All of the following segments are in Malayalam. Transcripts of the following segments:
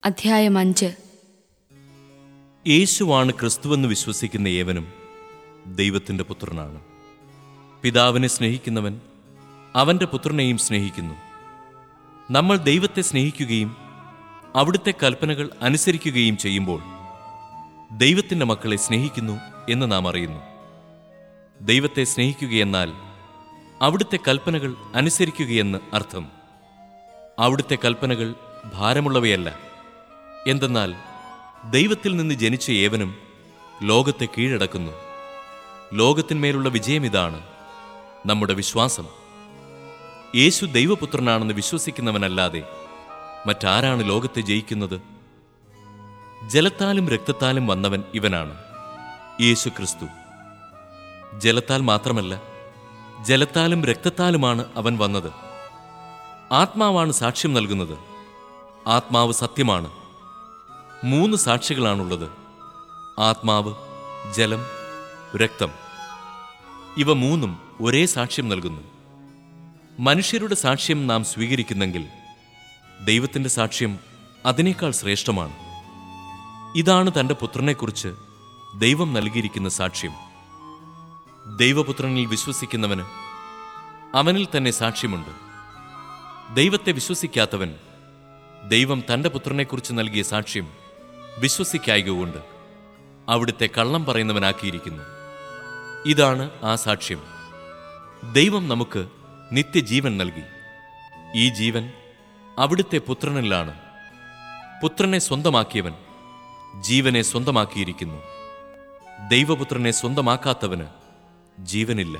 അധ്യായം അഞ്ച് യേശുവാണ് ക്രിസ്തുവെന്ന് വിശ്വസിക്കുന്ന ഏവനും ദൈവത്തിൻ്റെ പുത്രനാണ് പിതാവിനെ സ്നേഹിക്കുന്നവൻ അവൻ്റെ പുത്രനെയും സ്നേഹിക്കുന്നു നമ്മൾ ദൈവത്തെ സ്നേഹിക്കുകയും അവിടുത്തെ കൽപ്പനകൾ അനുസരിക്കുകയും ചെയ്യുമ്പോൾ ദൈവത്തിൻ്റെ മക്കളെ സ്നേഹിക്കുന്നു എന്ന് നാം അറിയുന്നു ദൈവത്തെ സ്നേഹിക്കുകയെന്നാൽ അവിടുത്തെ കൽപ്പനകൾ അനുസരിക്കുകയെന്ന് അർത്ഥം അവിടുത്തെ കൽപ്പനകൾ ഭാരമുള്ളവയല്ല എന്തെന്നാൽ ദൈവത്തിൽ നിന്ന് ജനിച്ച ഏവനും ലോകത്തെ കീഴടക്കുന്നു ലോകത്തിന്മേലുള്ള വിജയം ഇതാണ് നമ്മുടെ വിശ്വാസം യേശു ദൈവപുത്രനാണെന്ന് വിശ്വസിക്കുന്നവനല്ലാതെ മറ്റാരാണ് ലോകത്തെ ജയിക്കുന്നത് ജലത്താലും രക്തത്താലും വന്നവൻ ഇവനാണ് യേശു ക്രിസ്തു ജലത്താൽ മാത്രമല്ല ജലത്താലും രക്തത്താലുമാണ് അവൻ വന്നത് ആത്മാവാണ് സാക്ഷ്യം നൽകുന്നത് ആത്മാവ് സത്യമാണ് മൂന്ന് സാക്ഷികളാണുള്ളത് ആത്മാവ് ജലം രക്തം ഇവ മൂന്നും ഒരേ സാക്ഷ്യം നൽകുന്നു മനുഷ്യരുടെ സാക്ഷ്യം നാം സ്വീകരിക്കുന്നെങ്കിൽ ദൈവത്തിൻ്റെ സാക്ഷ്യം അതിനേക്കാൾ ശ്രേഷ്ഠമാണ് ഇതാണ് തൻ്റെ പുത്രനെക്കുറിച്ച് ദൈവം നൽകിയിരിക്കുന്ന സാക്ഷ്യം ദൈവപുത്രനിൽ വിശ്വസിക്കുന്നവന് അവനിൽ തന്നെ സാക്ഷ്യമുണ്ട് ദൈവത്തെ വിശ്വസിക്കാത്തവൻ ദൈവം തൻ്റെ പുത്രനെക്കുറിച്ച് നൽകിയ സാക്ഷ്യം വിശ്വസിക്കായകൊണ്ട് അവിടുത്തെ കള്ളം പറയുന്നവനാക്കിയിരിക്കുന്നു ഇതാണ് ആ സാക്ഷ്യം ദൈവം നമുക്ക് നിത്യജീവൻ നൽകി ഈ ജീവൻ അവിടുത്തെ പുത്രനിലാണ് പുത്രനെ സ്വന്തമാക്കിയവൻ ജീവനെ സ്വന്തമാക്കിയിരിക്കുന്നു ദൈവപുത്രനെ സ്വന്തമാക്കാത്തവന് ജീവനില്ല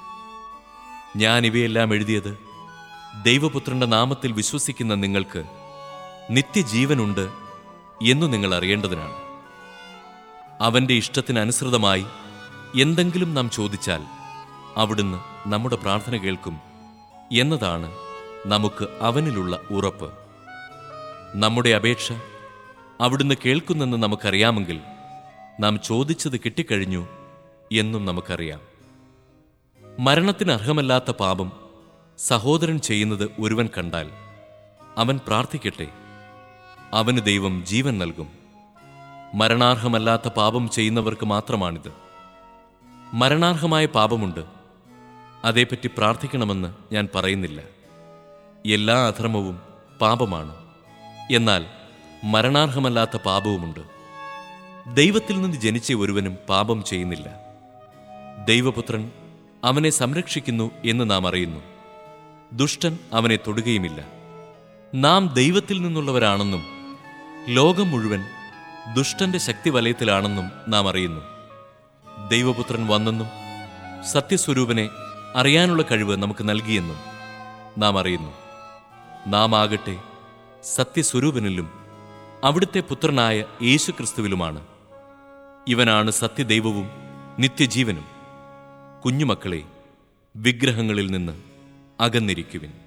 ഞാൻ ഇവയെല്ലാം എഴുതിയത് ദൈവപുത്രന്റെ നാമത്തിൽ വിശ്വസിക്കുന്ന നിങ്ങൾക്ക് നിത്യജീവനുണ്ട് എന്നു നിങ്ങൾ അറിയേണ്ടതിനാണ് അവന്റെ ഇഷ്ടത്തിനനുസൃതമായി എന്തെങ്കിലും നാം ചോദിച്ചാൽ അവിടുന്ന് നമ്മുടെ പ്രാർത്ഥന കേൾക്കും എന്നതാണ് നമുക്ക് അവനിലുള്ള ഉറപ്പ് നമ്മുടെ അപേക്ഷ അവിടുന്ന് കേൾക്കുന്നെന്ന് നമുക്കറിയാമെങ്കിൽ നാം ചോദിച്ചത് കിട്ടിക്കഴിഞ്ഞു എന്നും നമുക്കറിയാം മരണത്തിന് അർഹമല്ലാത്ത പാപം സഹോദരൻ ചെയ്യുന്നത് ഒരുവൻ കണ്ടാൽ അവൻ പ്രാർത്ഥിക്കട്ടെ അവന് ദൈവം ജീവൻ നൽകും മരണാർഹമല്ലാത്ത പാപം ചെയ്യുന്നവർക്ക് മാത്രമാണിത് മരണാർഹമായ പാപമുണ്ട് അതേപ്പറ്റി പ്രാർത്ഥിക്കണമെന്ന് ഞാൻ പറയുന്നില്ല എല്ലാ അധർമ്മവും പാപമാണ് എന്നാൽ മരണാർഹമല്ലാത്ത പാപവുമുണ്ട് ദൈവത്തിൽ നിന്ന് ജനിച്ച ഒരുവനും പാപം ചെയ്യുന്നില്ല ദൈവപുത്രൻ അവനെ സംരക്ഷിക്കുന്നു എന്ന് നാം അറിയുന്നു ദുഷ്ടൻ അവനെ തൊടുകയുമില്ല നാം ദൈവത്തിൽ നിന്നുള്ളവരാണെന്നും ലോകം മുഴുവൻ ദുഷ്ടന്റെ ശക്തി വലയത്തിലാണെന്നും നാം അറിയുന്നു ദൈവപുത്രൻ വന്നെന്നും സത്യസ്വരൂപനെ അറിയാനുള്ള കഴിവ് നമുക്ക് നൽകിയെന്നും നാം അറിയുന്നു നാം ആകട്ടെ സത്യസ്വരൂപനിലും അവിടുത്തെ പുത്രനായ യേശുക്രിസ്തുവിലുമാണ് ഇവനാണ് സത്യദൈവവും നിത്യജീവനും കുഞ്ഞുമക്കളെ വിഗ്രഹങ്ങളിൽ നിന്ന് അകന്നിരിക്കുവിൻ